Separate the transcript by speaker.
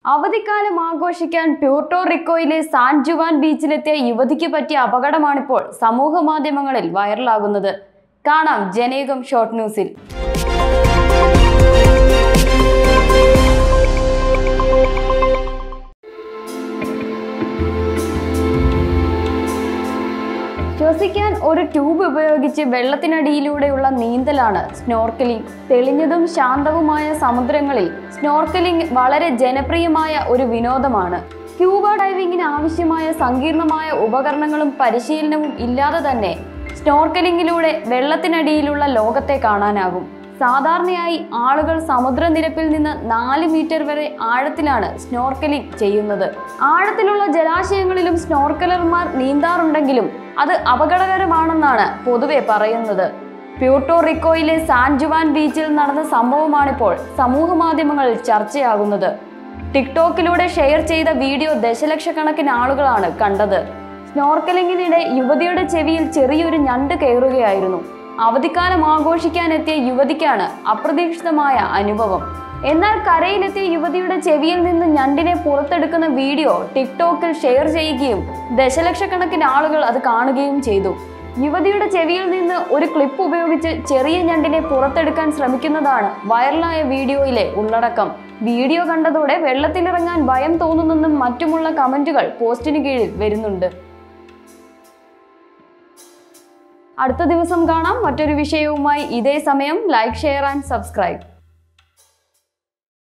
Speaker 1: അവധിക്കാലം ആഘോഷിക്കാൻ പ്യൂർട്ടോ റിക്കോയിലെ സാൻ ജുവാൻ ബീച്ചിലെത്തിയ യുവതിക്ക് പറ്റിയ അപകടമാണിപ്പോൾ സമൂഹ മാധ്യമങ്ങളിൽ വൈറലാകുന്നത് കാണാം ജനേകം ഷോർട്ട് ന്യൂസിൽ ശ്വസിക്കാൻ ഒരു ട്യൂബ് ഉപയോഗിച്ച് വെള്ളത്തിനടിയിലൂടെയുള്ള നീന്തലാണ് സ്നോർക്കലിംഗ് തെളിഞ്ഞതും ശാന്തവുമായ സമുദ്രങ്ങളിൽ സ്നോർക്കലിംഗ് വളരെ ജനപ്രിയമായ ഒരു വിനോദമാണ് സ്ക്യൂബ ഡൈവിങ്ങിന് ആവശ്യമായ സങ്കീർണമായ ഉപകരണങ്ങളും പരിശീലനവും ഇല്ലാതെ തന്നെ സ്നോർക്കലിംഗിലൂടെ വെള്ളത്തിനടിയിലുള്ള ലോകത്തെ കാണാനാകും സാധാരണയായി ആളുകൾ സമുദ്രനിരപ്പിൽ നിന്ന് നാല് മീറ്റർ വരെ ആഴത്തിലാണ് സ്നോർക്കലിംഗ് ചെയ്യുന്നത് ആഴത്തിലുള്ള ജലാശയങ്ങളിലും സ്നോർക്കലർമാർ നീന്താറുണ്ടെങ്കിലും അത് അപകടകരമാണെന്നാണ് പൊതുവെ പറയുന്നത് പ്യൂർട്ടോ റിക്കോയിലെ സാൻ ജുവാൻ ബീച്ചിൽ നടന്ന സംഭവമാണിപ്പോൾ സമൂഹ മാധ്യമങ്ങളിൽ ചർച്ചയാകുന്നത് ടിക്ടോക്കിലൂടെ ഷെയർ ചെയ്ത വീഡിയോ ദശലക്ഷക്കണക്കിന് ആളുകളാണ് കണ്ടത് സ്നോർക്കലിംഗിനിടെ യുവതിയുടെ ചെവിയിൽ ചെറിയൊരു ഞണ്ട് കയറുകയായിരുന്നു അവധിക്കാലം ആഘോഷിക്കാനെത്തിയ യുവതിക്കാണ് അപ്രതീക്ഷിതമായ അനുഭവം എന്നാൽ കരയിലെത്തിയ യുവതിയുടെ ചെവിയിൽ നിന്ന് ഞണ്ടിനെ പുറത്തെടുക്കുന്ന വീഡിയോ ടിക്ടോക്കിൽ ഷെയർ ചെയ്യുകയും ദശലക്ഷക്കണക്കിന് ആളുകൾ അത് കാണുകയും ചെയ്തു യുവതിയുടെ ചെവിയിൽ നിന്ന് ഒരു ക്ലിപ്പ് ഉപയോഗിച്ച് ചെറിയ ഞണ്ടിനെ പുറത്തെടുക്കാൻ ശ്രമിക്കുന്നതാണ് വൈറലായ വീഡിയോയിലെ ഉള്ളടക്കം വീഡിയോ കണ്ടതോടെ വെള്ളത്തിലിറങ്ങാൻ ഭയം തോന്നുന്നെന്നും മറ്റുമുള്ള കമന്റുകൾ പോസ്റ്റിന് കീഴിൽ വരുന്നുണ്ട് അടുത്ത ദിവസം കാണാം മറ്റൊരു വിഷയവുമായി ഇതേ സമയം ലൈക്ക് ഷെയർ ആൻഡ് സബ്സ്ക്രൈബ്